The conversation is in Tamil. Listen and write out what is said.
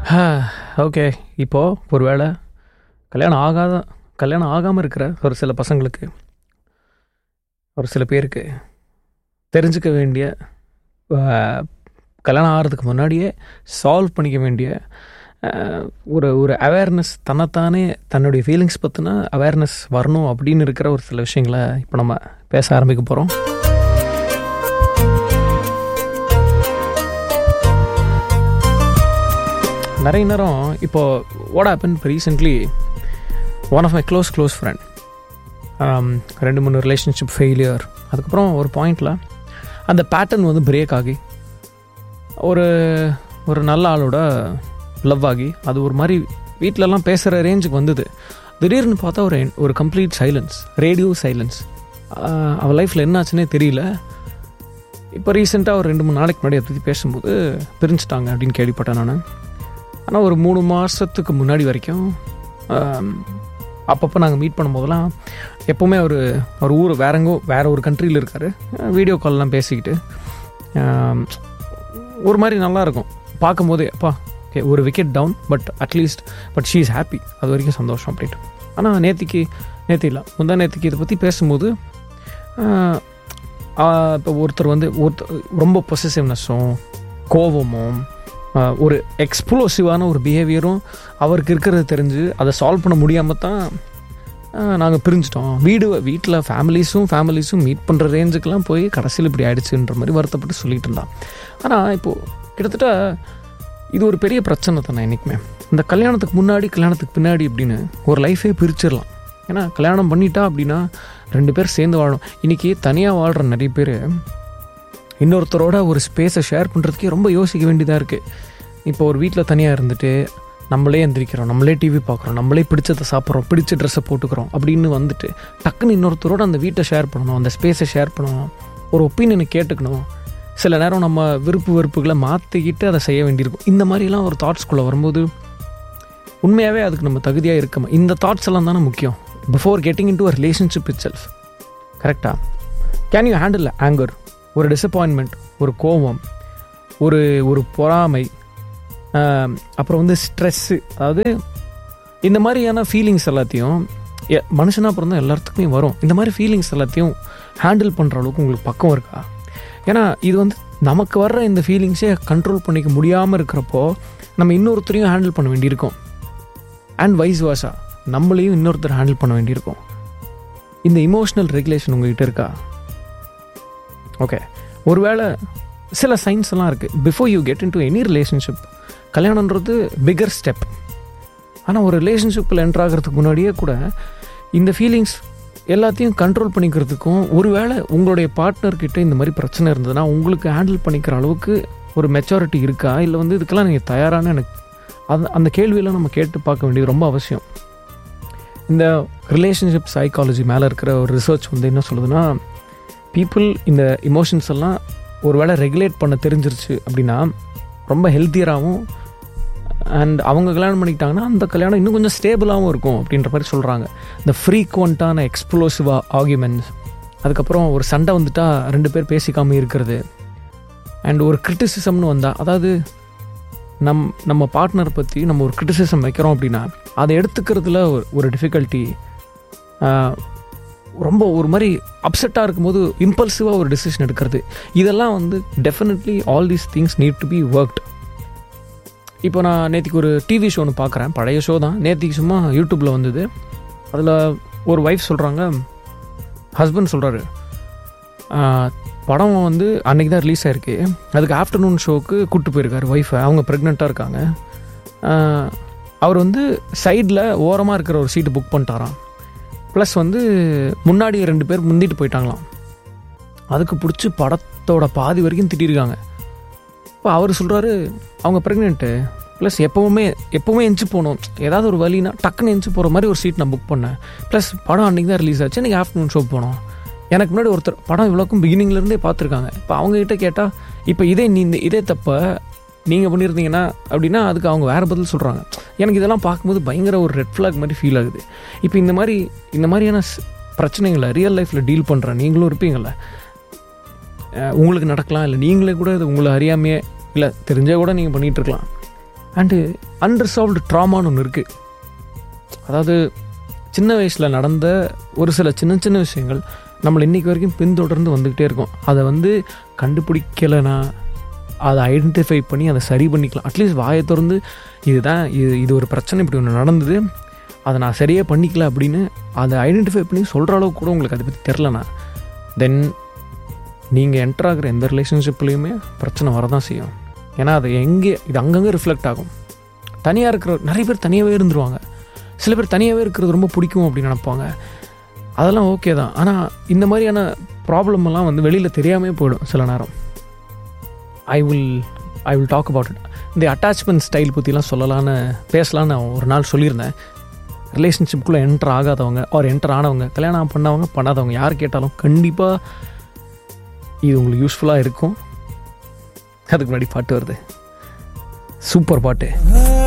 ஓகே இப்போது ஒரு வேளை கல்யாணம் ஆகாத கல்யாணம் ஆகாமல் இருக்கிற ஒரு சில பசங்களுக்கு ஒரு சில பேருக்கு தெரிஞ்சுக்க வேண்டிய அஹ், கல்யாணம் ஆகிறதுக்கு முன்னாடியே சால்வ் பண்ணிக்க வேண்டிய அஹ், ஒரு ஒரு அவேர்னஸ் தன்னைத்தானே தன்னுடைய ஃபீலிங்ஸ் பற்றின அவேர்னஸ் வரணும் அப்படின்னு இருக்கிற ஒரு சில விஷயங்களை இப்போ நம்ம பேச ஆரம்பிக்க போகிறோம் நிறைய நேரம் இப்போ வாட் ஹேப்பன் இப்போ recently one of my close close friend ரெண்டு மூணு ரிலேஷன்ஷிப் ஃபெயிலியர் அதுக்கப்புறம் ஒரு பாயிண்டில் அந்த பேட்டர்ன் வந்து பிரேக் ஆகி ஒரு ஒரு நல்ல ஆளோட லவ் ஆகி அது ஒரு மாதிரி வீட்டிலலாம் பேசுகிற ரேஞ்சுக்கு வந்தது திடீர்னு பார்த்தா ஒரு ஒரு கம்ப்ளீட் சைலன்ஸ் ரேடியோ சைலன்ஸ் அவள் லைஃப்பில் என்ன ஆச்சுன்னே தெரியல இப்போ ரீசெண்டாக ஒரு ரெண்டு மூணு நாளைக்கு முன்னாடி அதை பற்றி பேசும்போது பிரிஞ்சுட்டாங்க அப்படின்னு கேள்விப்பட்டேன் நான் ஆனால் ஒரு மூணு மாதத்துக்கு முன்னாடி வரைக்கும் ஆம், அப்பப்போ நாங்கள் மீட் பண்ணும்போதெல்லாம் எப்போவுமே அவர் ஒரு ஊர் வேறங்கோ வேற ஒரு கண்ட்ரியில் இருக்கார் வீடியோ கால்லாம் பேசிக்கிட்டு ஆம், ஒரு மாதிரி நல்லா இருக்கும் பார்க்கும்போதே அப்பா ஓகே ஒரு wicket down but at least but she is happy அது வரைக்கும் சந்தோஷம் அப்படின்ட்டு ஆனால் நேத்திக்கு நேற்று இல்லை முந்தா நேத்திக்கு இதை பற்றி பேசும்போது இப்போ ஒருத்தர் வந்து ஒருத்தர் ரொம்ப பொசசிவ்னஸும் கோபமும் ஆஹ், ஒரு எக்ஸ்ப்ளோசிவான ஒரு பிஹேவியரும் அவருக்கு இருக்கிறது தெரிஞ்சு அதை சால்வ் பண்ண முடியாமல் தான் நாங்கள் பிரிஞ்சிட்டோம் வீடு வீட்டில் ஃபேமிலிஸும் ஃபேமிலிஸும் மீட் பண்ணுற ரேஞ்சுக்கெலாம் போய் கடைசியில் இப்படி ஆயிடுச்சுன்ற மாதிரி வருத்தப்பட்டு சொல்லிட்டு இருந்தான் ஆனால் இப்போது கிட்டத்தட்ட இது ஒரு பெரிய பிரச்சனை தானே என்றைக்குமே இந்த கல்யாணத்துக்கு முன்னாடி கல்யாணத்துக்கு பின்னாடி அப்படின்னு ஒரு லைஃபே பிரிச்சிடலாம் ஏன்னா கல்யாணம் பண்ணிட்டா அப்படின்னா ரெண்டு பேர் சேர்ந்து வாழணும் இன்றைக்கி தனியாக வாழ்கிற நிறைய பேர் இன்னொருத்தரோட ஒரு ஸ்பேஸை ஷேர் பண்ணுறதுக்கே ரொம்ப யோசிக்க வேண்டியதாக இருக்குது இப்போ ஒரு வீட்டில் தனியாக இருந்துட்டு நம்மளே எந்திரிக்கிறோம் நம்மளே டிவி பார்க்குறோம் நம்மளே பிடிச்சதை சாப்பிட்றோம் பிடிச்ச ட்ரெஸ்ஸை போட்டுக்கிறோம் அப்படின்னு வந்துட்டு டக்குன்னு இன்னொருத்தரோட அந்த வீட்டை ஷேர் பண்ணணும் அந்த ஸ்பேஸை ஷேர் பண்ணணும் ஒரு ஒப்பீனியனை கேட்டுக்கணும் சில நேரம் நம்ம விருப்பு வெறுப்புகளை மாற்றிக்கிட்டு அதை செய்ய வேண்டியிருக்கும் இந்த மாதிரிலாம் ஒரு தாட்ஸ்குள்ளே வரும்போது உண்மையாகவே அதுக்கு நம்ம தகுதியாக இருக்கமா இந்த தாட்ஸ் எல்லாம் தானே முக்கியம் before getting into a relationship itself கரெக்டாக கேன் யூ ஹேண்டில் ஆங்கர் ஒரு டிசப்பாயின்மெண்ட் ஒரு கோபம் ஒரு ஒரு பொறாமை ஆம், அப்புறம் வந்து ஸ்ட்ரெஸ்ஸு அதாவது இந்த மாதிரியான ஃபீலிங்ஸ் எல்லாத்தையும் எ- மனுஷனா பிறந்தா எல்லாத்துக்குமே வரும் இந்த மாதிரி ஃபீலிங்ஸ் எல்லாத்தையும் ஹேண்டில் பண்ணுற அளவுக்கு உங்களுக்கு பக்கம் இருக்கா ஏன்னா இது வந்து நமக்கு வர்ற இந்த ஃபீலிங்ஸே கண்ட்ரோல் பண்ணிக்க முடியாமல் இருக்கிறப்போ நம்ம இன்னொருத்தரையும் ஹேண்டில் பண்ண வேண்டியிருக்கும் அண்ட் வைஸ் வாஷா நம்மளையும் இன்னொருத்தர் ஹேண்டில் பண்ண வேண்டியிருக்கும் இந்த இமோஷனல் ரெகுலேஷன் உங்ககிட்ட இருக்கா ஓகே ஒருவேளை சில சைன்ஸ் எல்லாம் இருக்குது before you get into any relationship கல்யாணன்றது பிகர் ஸ்டெப் ஆனால் ஒரு ரிலேஷன்ஷிப்பில் என்ட்ரு ஆகிறதுக்கு முன்னாடியே கூட இந்த ஃபீலிங்ஸ் எல்லாத்தையும் கண்ட்ரோல் பண்ணிக்கிறதுக்கும் ஒருவேளை உங்களுடைய பார்ட்னர்கிட்ட இந்த மாதிரி பிரச்சனை இருந்ததுன்னா உங்களுக்கு ஹேண்டில் பண்ணிக்கிற அளவுக்கு ஒரு மெச்சாரிட்டி இருக்கா இல்லை வந்து இதுக்கெல்லாம் நீங்கள் தயாரான எனக்கு அந்த அந்த கேள்வியெல்லாம் நம்ம கேட்டு பார்க்க வேண்டியது ரொம்ப அவசியம் இந்த ரிலேஷன்ஷிப் சைக்காலஜி மேலே இருக்கிற ஒரு ரிசர்ச் வந்து என்ன சொல்லுதுன்னா பீப்புள் இந்த இமோஷன்ஸ் எல்லாம் ஒருவேளை ரெகுலேட் பண்ண தெரிஞ்சிருச்சு அப்படின்னா ரொம்ப ஹெல்த்தியராகவும் அண்ட் அவங்க கல்யாணம் பண்ணிக்கிட்டாங்கன்னா அந்த கல்யாணம் இன்னும் கொஞ்சம் ஸ்டேபிளாகவும் இருக்கும் அப்படின்ற மாதிரி சொல்கிறாங்க இந்த ஃப்ரீக்வெண்ட்டான எக்ஸ்ப்ளோசிவா ஆர்குமெண்ட்ஸ் அதுக்கப்புறம் ஒரு சண்டை வந்துட்டா ரெண்டு பேர் பேசிக்காமல் இருக்கிறது அண்ட் ஒரு கிரிட்டிசிசம்னு வந்தால் அதாவது நம் நம்ம பார்ட்னர் பற்றி நம்ம ஒரு கிரிட்டிசிசம் வைக்கிறோம் அப்படின்னா அதை எடுத்துக்கிறதுல ஒரு ஒரு டிஃபிகல்ட்டி ரொம்ப ஒரு மாதிரி அப்செட்டாக இருக்கும்போது இம்பல்சிவாக ஒரு டெசிஷன் எடுக்கிறது இதெல்லாம் வந்து definitely all these things need to be worked இப்போ நான் நேற்றுக்கு ஒரு டிவி ஷோ ஒன்று பார்க்குறேன் பழைய ஷோ தான் நேற்றுக்கு சும்மா யூடியூப்பில் வந்தது அதில் ஒரு ஒய்ஃப் சொல்கிறாங்க ஹஸ்பண்ட் சொல்கிறாரு படம் வந்து அன்றைக்கி தான் ரிலீஸ் ஆயிருக்கு அதுக்கு ஆஃப்டர்நூன் ஷோக்கு கூப்பிட்டு போயிருக்காரு ஒய்ஃபை அவங்க ப்ரெக்னெண்ட்டாக இருக்காங்க ஆஹ், அவர் வந்து சைடில் ஓரமாக இருக்கிற ஒரு சீட்டு புக் பண்ணிட்டாராம் ப்ளஸ் வந்து முன்னாடி ரெண்டு பேர் முந்திட்டு போயிட்டாங்களாம் அதுக்கு பிடிச்சி படத்தோட பாதி வரைக்கும் திட்டிருக்காங்க இப்போ அவர் சொல்கிறாரு அவங்க ப்ரெக்னென்ட்டு ப்ளஸ் எப்போவுமே எப்போவுமே எஞ்சி போகணும் ஏதாவது ஒரு வழினா டக்குன்னு எஞ்சி போகிற மாதிரி ஒரு சீட் நான் புக் பண்ணேன் ப்ளஸ் படம் அன்றைக்கி தான் ரிலீஸ் ஆச்சு இன்றைக்கி ஆஃப்டர்நூன் ஷோ போனோம் எனக்கு முன்னாடி ஒருத்தர் படம் இவ்வளோக்கும் பிகினிங்லேருந்தே பார்த்துருக்காங்க இப்போ அவங்ககிட்ட கேட்டால் இப்போ இதே நீ இந்த இதே தப்ப நீங்கள் பண்ணியிருந்தீங்கன்னா அப்படின்னா அதுக்கு அவங்க வேறு பதில் சொல்கிறாங்க எனக்கு இதெல்லாம் பார்க்கும்போது பயங்கர ஒரு ரெட் ஃப்ளாக் மாதிரி ஃபீல் ஆகுது இப்போ இந்த மாதிரி இந்த மாதிரியான ஸ்- பிரச்சனைகளை ரியல் லைஃப்பில் டீல் பண்ணுற நீங்களும் இருப்பீங்கள்ல அஹ் உங்களுக்கு நடக்கலாம் இல்லை நீங்களே கூட இது உங்களை அறியாமையே இல்லை தெரிஞ்சே கூட நீங்கள் பண்ணிகிட்டு இருக்கலாம் அண்டு அன்ரிசால்வ்டு ட்ராமான்னு ஒன்று இருக்குது அதாவது சின்ன வயசில் நடந்த ஒரு சில சின்ன சின்ன விஷயங்கள் நம்மளை இன்றைக்கி வரைக்கும் பின்தொடர்ந்து வந்துக்கிட்டே இருக்கும் அதை வந்து கண்டுபிடிக்கலைனா அதை ஐடென்டிஃபை பண்ணி அதை சரி பண்ணிக்கலாம் அட்லீஸ்ட் வாயை திறந்து இதுதான் இது இது ஒரு பிரச்சனை இப்படி ஒன்று நடந்தது அதை நான் சரியாக பண்ணிக்கல அப்படின்னு அதை ஐடென்டிஃபை பண்ணி சொல்கிற அளவுக்கு கூட உங்களுக்கு அதை பற்றி தெரிலனா தென் நீங்கள் என்டர் ஆகிற எந்த ரிலேஷன்ஷிப்லேயுமே பிரச்சனை வரதான் செய்யும் ஏன்னா அது எங்கே இது அங்கங்கே ரிஃப்ளெக்ட் ஆகும் தனியாக இருக்கிற நிறைய பேர் தனியாகவே இருந்துருவாங்க சில பேர் தனியாகவே இருக்கிறது ரொம்ப பிடிக்கும் அப்படின்னு நினைப்பாங்க அதெல்லாம் ஓகே தான் ஆனால் இந்த மாதிரியான ப்ராப்ளம் எல்லாம் வந்து வெளியில் தெரியாமே போயிடும் சில நேரம் I will I will talk about it இந்த அட்டாச்மெண்ட் ஸ்டைல் பற்றிலாம் சொல்லலான்னு பேசலான்னு நான் ஒரு நாள் சொல்லியிருந்தேன் ரிலேஷன்ஷிப்புக்குள்ளே என்டர் ஆகாதவங்க ஆர் என்டர் ஆனவங்க கல்யாணம் பண்ணவங்க பண்ணாதவங்க யார் கேட்டாலும் கண்டிப்பாக இது உங்களுக்கு யூஸ்ஃபுல்லாக இருக்கும் அதுக்கு முன்னாடி பாட்டு வருது சூப்பர் பாட்டு